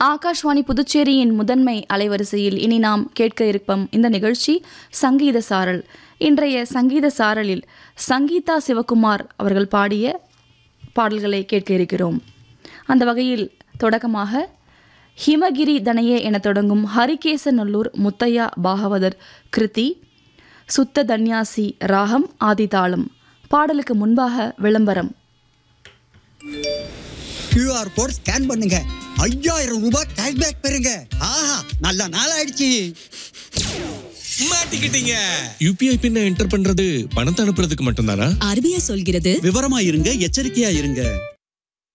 ஆகாஷ்வாணி புதுச்சேரியின் முதன்மை அலைவரிசையில் இனி நாம் கேட்க இருப்போம் இந்த நிகழ்ச்சி சங்கீத சாரல் இன்றைய சங்கீத சாரலில் சங்கீதா சிவகுமார் அவர்கள் பாடிய பாடல்களை கேட்க இருக்கிறோம் அந்த வகையில் தொடக்கமாக ஹிமகிரி தனையே என தொடங்கும் ஹரிகேசநல்லூர் முத்தையா பாகவதர் கிருதி சுத்த தன்யாசி ராகம் ஆதிதாளம் பாடலுக்கு முன்பாக விளம்பரம் கியூஆர் கோட் ஸ்கேன் பண்ணுங்க ஐயாயிரம் ரூபாய் கேஷ்பேக் பெறுங்க ஆஹா நல்ல நாள் ஆயிடுச்சு மாட்டிக்கிட்டீங்க யூபிஐ பின்ன என்டர் பண்றது பணத்தை அனுப்புறதுக்கு மட்டும்தானா ஆர்பிஐ சொல்கிறது விவரமா இருங்க எச்சரிக்கையா இருங்க